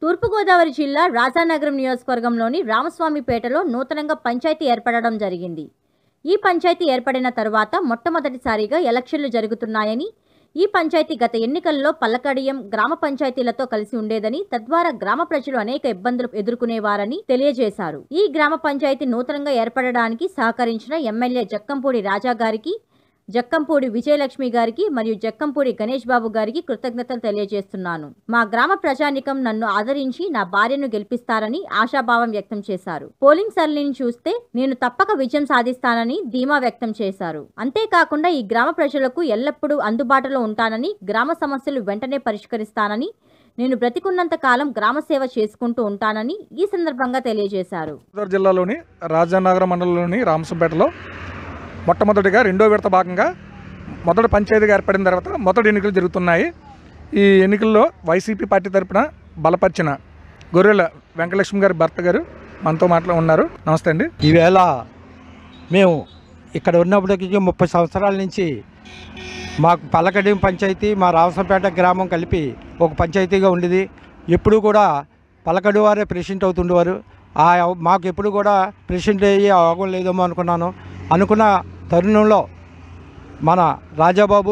తూర్పుగోదావరి జిల్లా రాజానగరం నియోజకవర్గంలోని రామస్వామిపేటలో నూతనంగా పంచాయతీ ఏర్పడడం జరిగింది ఈ పంచాయతీ ఏర్పడిన తరువాత మొట్టమొదటిసారిగా ఎలక్షన్లు జరుగుతున్నాయని ఈ పంచాయతీ గత ఎన్నికల్లో పల్లకడియం గ్రామ పంచాయతీలతో కలిసి ఉండేదని తద్వారా గ్రామ ప్రజలు అనేక ఇబ్బందులు ఎదుర్కొనేవారని తెలియజేశారు ఈ గ్రామ పంచాయతీ నూతనంగా ఏర్పడడానికి సహకరించిన ఎమ్మెల్యే జక్కంపూడి రాజా గారికి జక్కంపూడి విజయలక్ష్మి గారికి మరియు జక్కంపూడి గణేష్ బాబు గారికి కృతజ్ఞతలు తెలియజేస్తున్నాను మా గ్రామ ప్రజానికం నన్ను ఆదరించి నా భార్యను గెలిపిస్తారని ఆశాభావం వ్యక్తం చేశారు పోలింగ్ సరళిని చూస్తే నేను తప్పక విజయం సాధిస్తానని ధీమా వ్యక్తం చేశారు అంతేకాకుండా ఈ గ్రామ ప్రజలకు ఎల్లప్పుడూ అందుబాటులో ఉంటానని గ్రామ సమస్యలు వెంటనే పరిష్కరిస్తానని నేను బ్రతికున్నంత కాలం గ్రామ సేవ చేసుకుంటూ ఉంటానని ఈ సందర్భంగా తెలియజేశారు గోదావరి జిల్లాలోని రాజానగరం మండలంలోని రామసంపేటలో మొట్టమొదటిగా రెండో విడత భాగంగా మొదటి పంచాయతీగా ఏర్పడిన తర్వాత మొదటి ఎన్నికలు జరుగుతున్నాయి ఈ ఎన్నికల్లో వైసీపీ పార్టీ తరపున బలపరిచిన గొర్రెల వెంకటలక్ష్మి గారి భర్త గారు మనతో మాట్లా ఉన్నారు నమస్తే అండి ఈవేళ మేము ఇక్కడ ఉన్నప్పటికీ ముప్పై సంవత్సరాల నుంచి మాకు పల్లకడేం పంచాయతీ మా రావసంపేట గ్రామం కలిపి ఒక పంచాయతీగా ఉండేది ఎప్పుడు కూడా పలకడు వారే ప్రెసిడెంట్ అవుతుండేవారు ఆ మాకు ఎప్పుడు కూడా ప్రెసిడెంట్ అయ్యే అవకాశం లేదేమో అనుకున్నాను అనుకున్న తరుణంలో మన రాజాబాబు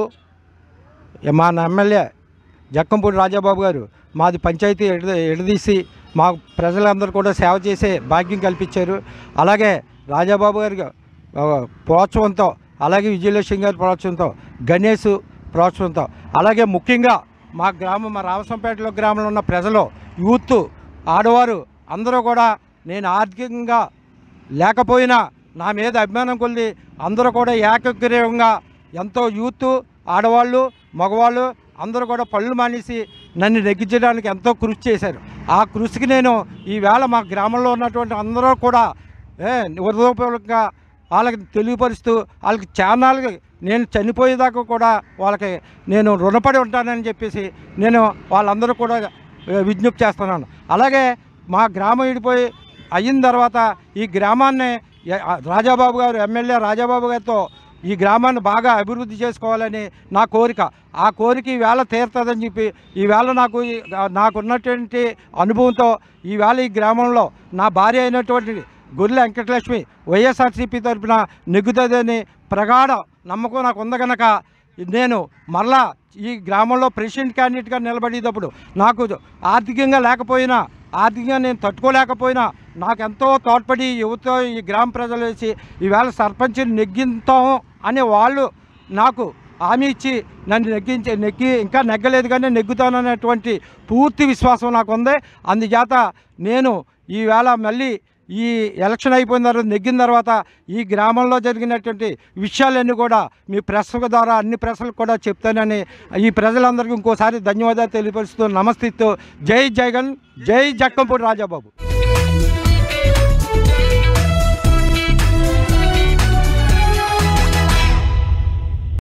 మా ఎమ్మెల్యే జక్కంపూడి రాజాబాబు గారు మాది పంచాయతీ ఎడ ఎడదీసి మా ప్రజలందరూ కూడా సేవ చేసే భాగ్యం కల్పించారు అలాగే రాజాబాబు గారి ఆ, ప్రోత్సాహంతో అలాగే విజయలక్ష్మి గారి ప్రోత్సాహంతో గణేష్ ప్రోత్సాహంతో అలాగే ముఖ్యంగా మా గ్రామం మా రామసంపేటలో గ్రామంలో ఉన్న ప్రజలు యూత్ ఆడవారు అందరూ కూడా నేను ఆర్థికంగా లేకపోయినా నా మీద అభిమానం కొద్ది అందరూ కూడా ఏకగ్రీవంగా ఎంతో యూత్ ఆడవాళ్ళు మగవాళ్ళు అందరూ కూడా పళ్ళు మానేసి నన్ను నెగ్గించడానికి ఎంతో కృషి చేశారు ఆ కృషికి నేను ఈవేళ మా గ్రామంలో ఉన్నటువంటి అందరూ కూడా ఏ హృదయపూర్వకంగా వాళ్ళకి తెలియపరుస్తూ వాళ్ళకి ఛానల్కి నేను చనిపోయేదాకా కూడా వాళ్ళకి నేను రుణపడి ఉంటానని చెప్పేసి నేను వాళ్ళందరూ కూడా ఏ, విజ్ఞప్తి చేస్తున్నాను అలాగే మా గ్రామం విడిపోయి అయిన తర్వాత ఈ గ్రామాన్ని ఎ- ఆ రాజాబాబు గారు ఎమ్మెల్యే రాజాబాబు గారితో ఈ గ్రామాన్ని బాగా అభివృద్ధి చేసుకోవాలని నా కోరిక ఆ కోరిక ఈవేళ తీరుతుందని చెప్పి ఈవేళ నాకు ఈ- నాకున్నటువంటి అనుభవంతో ఈవేళ ఈ గ్రామంలో నా భార్య అయినటువంటి గొర్రెల వెంకటలక్ష్మి వైఎస్ఆర్సీపీ తరఫున నెగ్గుతుందని ప్రగాఢ నమ్మకం నాకు ఉంది కనుక నేను మరలా ఈ గ్రామంలో ప్రెసిడెంట్ క్యాండిడేట్గా నిలబడేటప్పుడు నాకు ఆర్థికంగా లేకపోయినా ఆర్థికంగా నేను తట్టుకోలేకపోయినా నాకు ఎంతో తోడ్పడి యువత ఈ గ్రామ ప్రజలు వేసి ఈవేళ సర్పంచ్ నెగ్గింతాం అనే వాళ్ళు నాకు హామీ ఇచ్చి నన్ను నెగ్గించి నెగ్గి ఇంకా నెగ్గలేదు కానీ నెగ్గుతాననేటువంటి పూర్తి విశ్వాసం నాకు ఉంది అందుచేత నేను ఈవేళ మళ్ళీ ఈ ఎలక్షన్ అయిపోయిన తర్వాత నెగ్గిన తర్వాత ఈ గ్రామంలో జరిగినటువంటి విషయాలన్నీ కూడా మీ ప్రెస్ ద్వారా అన్ని ప్రెస్లకు కూడా చెప్తానని ఈ ప్రజలందరికీ ఇంకోసారి ధన్యవాదాలు తెలియపరుస్తూ నమస్తిస్తూ జై జగన్ జై జక్కంపూడి రాజాబాబు